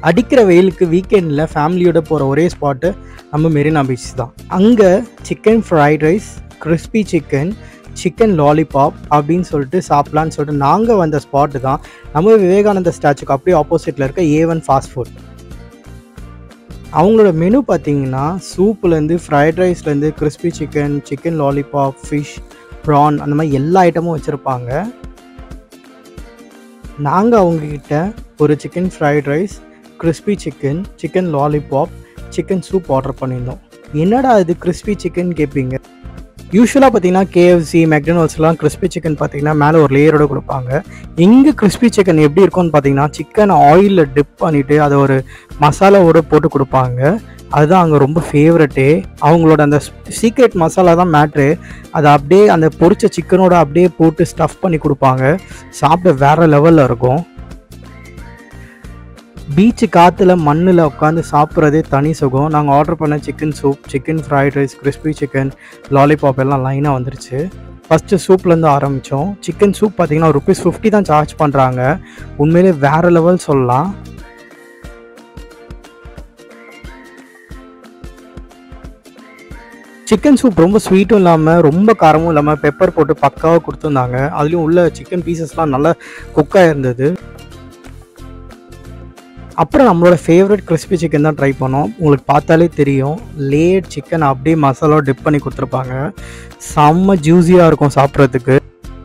அடிக்கிற வெயிலுக்கு வீக்கெண்டில் ஃபேமிலியோட போகிற ஒரே ஸ்பாட்டு நம்ம மெரினா பீச் தான் அங்கே chicken fried rice crispy chicken chicken lollipop அப்படின்னு சொல்லிட்டு சாப்பிட்லான்னு சொல்லிட்டு நாங்கள் வந்த ஸ்பாட்டு தான் நம்ம விவேகானந்த ஸ்டாச்சுக்கு அப்படியே ஆப்போசிட்டில் இருக்க ஏ ஒன் ஃபாஸ்ட் ஃபுட் அவங்களோட மெனு பார்த்தீங்கன்னா சூப்லேருந்து ஃப்ரைட் ரைஸ்லேருந்து crispy chicken chicken lollipop fish prawn அந்த மாதிரி எல்லா ஐட்டமும் வச்சுருப்பாங்க நாங்கள் அவங்கக்கிட்ட ஒரு chicken fried rice crispy chicken chicken lollipop chicken soup order பண்ணியிருந்தோம் என்னடா இது கிறிஸ்பி சிக்கன் கேட்பீங்க யூஸ்வலாக பார்த்தீங்கன்னா கேஎஃப்சி மெக்டனால்ட்ஸ்லாம் கிறிஸ்பி சிக்கன் பார்த்தீங்கன்னா மேலே ஒரு லேயரோட கொடுப்பாங்க இங்கே கிறிஸ்பி சிக்கன் எப்படி இருக்கும்னு பார்த்தீங்கன்னா சிக்கன் ஆயிலில் டிப் பண்ணிவிட்டு அதை ஒரு மசாலாவோட போட்டு கொடுப்பாங்க அதுதான் அங்கே ரொம்ப ஃபேவரட்டே அவங்களோட அந்த சீக்ரெட் மசாலா தான் மேட்ரு அதை அப்படியே அந்த பொரிச்ச சிக்கனோட அப்படியே போட்டு ஸ்டஃப் பண்ணி கொடுப்பாங்க சாப்பிட வேறு லெவலில் இருக்கும் பீச்சு காற்றுல மண்ணில் உட்காந்து சாப்பிட்றதே தனி சுகம் நாங்கள் ஆர்டர் பண்ண chicken soup chicken fried rice crispy chicken lollipop எல்லாம் லைனாக வந்துருச்சு ஃபஸ்ட்டு சூப்லேருந்து ஆரம்பித்தோம் சிக்கன் சூப் பார்த்தீங்கன்னா ருபீஸ் ஃபிஃப்டி தான் சார்ஜ் பண்ணுறாங்க உண்மையிலே வேறு லெவல் சொல்லலாம் சிக்கன் சூப் ரொம்ப ஸ்வீட்டும் இல்லாமல் ரொம்ப காரமும் இல்லாமல் பெப்பர் போட்டு பக்காவாக கொடுத்துருந்தாங்க அதுலேயும் உள்ள சிக்கன் பீசஸ்லாம் நல்லா குக்காக இருந்தது அப்புறம் நம்மளோட ஃபேவரட் கிறிஸ்பி சிக்கன் தான் ட்ரை பண்ணோம் உங்களுக்கு பார்த்தாலே தெரியும் லேட் சிக்கன் அப்படியே மசாலா டிப் பண்ணி கொடுத்துருப்பாங்க செம்ம ஜூஸியாக இருக்கும் சாப்பிட்றதுக்கு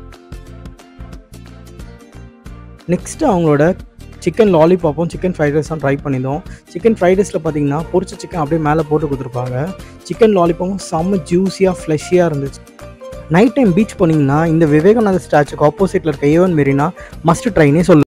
நெக்ஸ்ட்டு அவங்களோட சிக்கன் லாலிபாப்பும் சிக்கன் ஃப்ரைட் ரைஸ் தான் ட்ரை பண்ணியிருந்தோம் சிக்கன் ஃப்ரைட் ரைஸில் பார்த்தீங்கன்னா பொரிச்ச சிக்கன் அப்படியே மேலே போட்டு கொடுத்துருப்பாங்க சிக்கன் லாலிபாப்பும் செம்ம ஜூஸியாக ஃப்ளஷியாக இருந்துச்சு நைட் டைம் பீச் போனீங்கன்னா இந்த விவேகானந்த ஸ்டாச்சுக்கு ஆப்போசிட்டில் இருக்க ஏவன் மெரினா மஸ்ட் ட்ரைனே சொல்லு